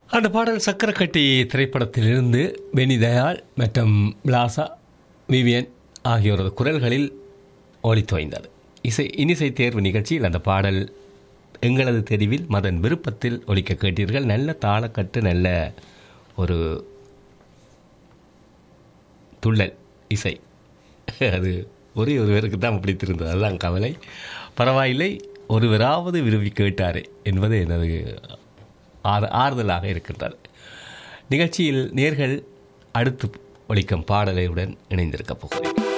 அந்த பாடல் சக்கரக்கட்டி திரைப்படத்திலிருந்து பெனி தயாள் மற்றும் பிளாசா விவியன் ஆகியோரது குரல்களில் ஒளித்தோய்ந்தது இசை இனிசை தேர்வு நிகழ்ச்சியில் அந்த பாடல் எங்களது தெரிவில் மதன் விருப்பத்தில் ஒலிக்க கேட்டீர்கள் நல்ல தாளக்கட்டு நல்ல ஒரு துள்ளல் இசை அது ஒரே ஒருவருக்கு தான் பிடித்திருந்தது அதுதான் கவலை பரவாயில்லை ஒருவராவது விரும்பி கேட்டாரே என்பது எனது ஆறு ஆறுதலாக இருக்கின்றது நிகழ்ச்சியில் நேர்கள் அடுத்து ஒழிக்கும் பாடலையுடன் இணைந்திருக்கப் போகிறேன்